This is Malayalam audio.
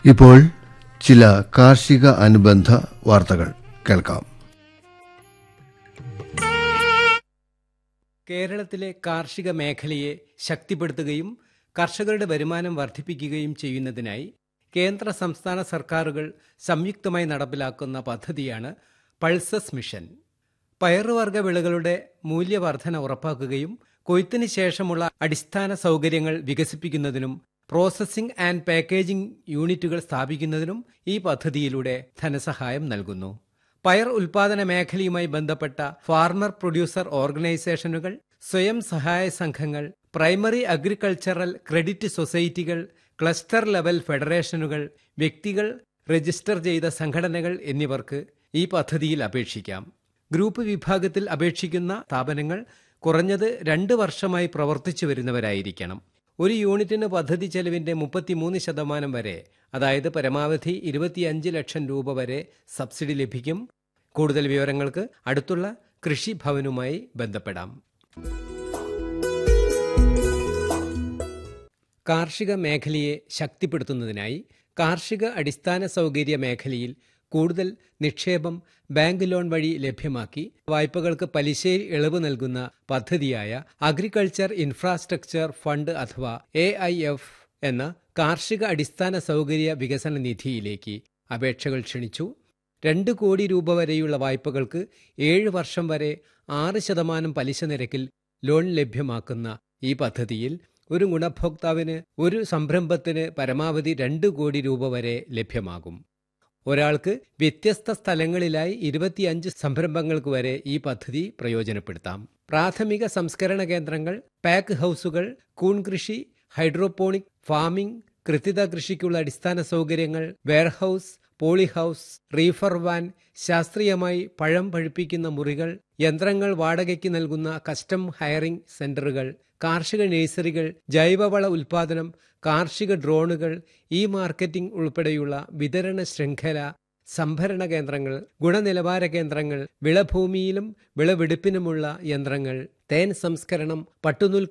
ഇപ്പോൾ ചില കാർഷിക അനുബന്ധ വാർത്തകൾ കേൾക്കാം കേരളത്തിലെ കാർഷിക മേഖലയെ ശക്തിപ്പെടുത്തുകയും കർഷകരുടെ വരുമാനം വർദ്ധിപ്പിക്കുകയും ചെയ്യുന്നതിനായി കേന്ദ്ര സംസ്ഥാന സർക്കാരുകൾ സംയുക്തമായി നടപ്പിലാക്കുന്ന പദ്ധതിയാണ് പൾസസ് മിഷൻ പയറുവർഗ വിളകളുടെ മൂല്യവർധന ഉറപ്പാക്കുകയും കൊയ്ത്തിന് ശേഷമുള്ള അടിസ്ഥാന സൗകര്യങ്ങൾ വികസിപ്പിക്കുന്നതിനും പ്രോസസ്സിംഗ് ആൻഡ് പാക്കേജിംഗ് യൂണിറ്റുകൾ സ്ഥാപിക്കുന്നതിനും ഈ പദ്ധതിയിലൂടെ ധനസഹായം നൽകുന്നു പയർ ഉൽപാദന മേഖലയുമായി ബന്ധപ്പെട്ട ഫാർമർ പ്രൊഡ്യൂസർ ഓർഗനൈസേഷനുകൾ സ്വയം സഹായ സംഘങ്ങൾ പ്രൈമറി അഗ്രികൾച്ചറൽ ക്രെഡിറ്റ് സൊസൈറ്റികൾ ക്ലസ്റ്റർ ലെവൽ ഫെഡറേഷനുകൾ വ്യക്തികൾ രജിസ്റ്റർ ചെയ്ത സംഘടനകൾ എന്നിവർക്ക് ഈ പദ്ധതിയിൽ അപേക്ഷിക്കാം ഗ്രൂപ്പ് വിഭാഗത്തിൽ അപേക്ഷിക്കുന്ന സ്ഥാപനങ്ങൾ കുറഞ്ഞത് രണ്ട് വർഷമായി പ്രവർത്തിച്ചു വരുന്നവരായിരിക്കണം ഒരു യൂണിറ്റിന് പദ്ധതി ചെലവിന്റെ മുപ്പത്തിമൂന്ന് ശതമാനം വരെ അതായത് പരമാവധി ഇരുപത്തിയഞ്ച് ലക്ഷം രൂപ വരെ സബ്സിഡി ലഭിക്കും കൂടുതൽ വിവരങ്ങൾക്ക് അടുത്തുള്ള കൃഷി ഭവനുമായി ബന്ധപ്പെടാം കാർഷിക മേഖലയെ ശക്തിപ്പെടുത്തുന്നതിനായി കാർഷിക അടിസ്ഥാന സൗകര്യ മേഖലയിൽ കൂടുതൽ നിക്ഷേപം ബാങ്ക് ലോൺ വഴി ലഭ്യമാക്കി വായ്പകൾക്ക് പലിശയിൽ ഇളവ് നൽകുന്ന പദ്ധതിയായ അഗ്രികൾച്ചർ ഇൻഫ്രാസ്ട്രക്ചർ ഫണ്ട് അഥവാ എ എന്ന കാർഷിക അടിസ്ഥാന സൗകര്യ വികസന നിധിയിലേക്ക് അപേക്ഷകൾ ക്ഷണിച്ചു രണ്ട് കോടി രൂപ വരെയുള്ള വായ്പകൾക്ക് ഏഴ് വർഷം വരെ ആറ് ശതമാനം പലിശ നിരക്കിൽ ലോൺ ലഭ്യമാക്കുന്ന ഈ പദ്ധതിയിൽ ഒരു ഗുണഭോക്താവിന് ഒരു സംരംഭത്തിന് പരമാവധി രണ്ട് കോടി രൂപ വരെ ലഭ്യമാകും ഒരാൾക്ക് വ്യത്യസ്ത സ്ഥലങ്ങളിലായി ഇരുപത്തിയഞ്ച് സംരംഭങ്ങൾക്ക് വരെ ഈ പദ്ധതി പ്രയോജനപ്പെടുത്താം പ്രാഥമിക സംസ്കരണ കേന്ദ്രങ്ങൾ പാക്ക് ഹൗസുകൾ കൂൺ കൃഷി ഹൈഡ്രോപോണിക് ഫാമിംഗ് കൃത്യത കൃഷിക്കുള്ള അടിസ്ഥാന സൗകര്യങ്ങൾ വെയർഹൌസ് പോളിഹൌസ് റീഫർ വാൻ ശാസ്ത്രീയമായി പഴം പഴുപ്പിക്കുന്ന മുറികൾ യന്ത്രങ്ങൾ വാടകയ്ക്ക് നൽകുന്ന കസ്റ്റം ഹയറിംഗ് സെന്ററുകൾ കാർഷിക നഴ്സറികൾ ജൈവവള ഉൽപാദനം കാർഷിക ഡ്രോണുകൾ ഇ മാർക്കറ്റിംഗ് ഉൾപ്പെടെയുള്ള വിതരണ ശൃംഖല സംഭരണ കേന്ദ്രങ്ങൾ ഗുണനിലവാര കേന്ദ്രങ്ങൾ വിളഭൂമിയിലും വിളവെടുപ്പിനുമുള്ള യന്ത്രങ്ങൾ തേൻ സംസ്കരണം പട്ടുനൂൽ